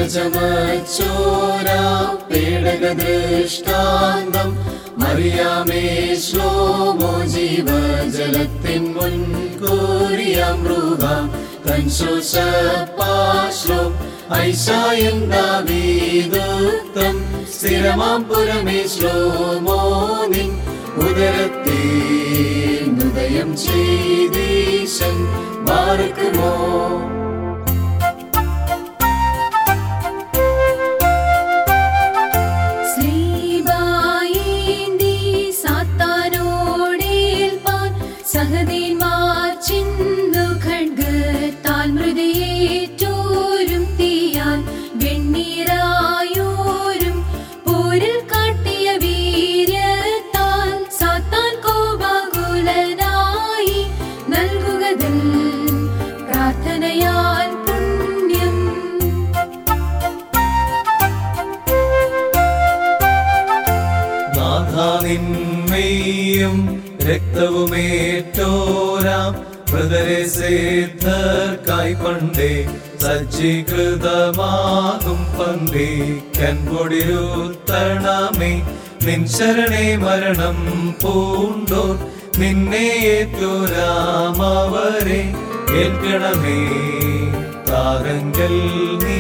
ചമച്ചോരാ പേടക ദൃഷ്ടാന്തം മറിയാമേ ശ്ലോമോ ജീവജലത്തിൻ മുൻകൂറിയാം മൃഗാം തൻ ശോശപ്പാശ്ലോ ഐശായന്താവീദുത്തം സ്ഥിരമാം പുരമേ ശ്ലോമോ നിൻ ഉദരത്തിൽ ഉദയം ചെയ്തീശൻ ബാർക്കുമോ ശ്രീബായേന്തി സാത്താനോടേൽപ്പാൻ സഹദേന്മാർ ചിന്തു ഖഡ്ഗത്താൽ മൃതയേറ്റോരും തീയാൽ വെണ്ണീറായോരും പോരിൽ കാട്ടിയ വീര്യത്താൽ സാത്താൻ കോപാകുലനായി നൽകുകതൽ പ്രാർത്ഥനയാൽ പുണ്യം നാഥാനിന്മയും രക്തവുമേറ്റോരാം മൃതരെ സിദ്ധർക്കായി പണ്ടേ സജ്ജീകൃതമാകും പന്തിക്കൻ പൊടിരുത്തണമേ നിൻ ശരണേ മരണം പൂണ്ടോർ നിന്നെ ഏറ്റോരാം അവരെ ഏൽക്കണമേ താരങ്കൽ നീ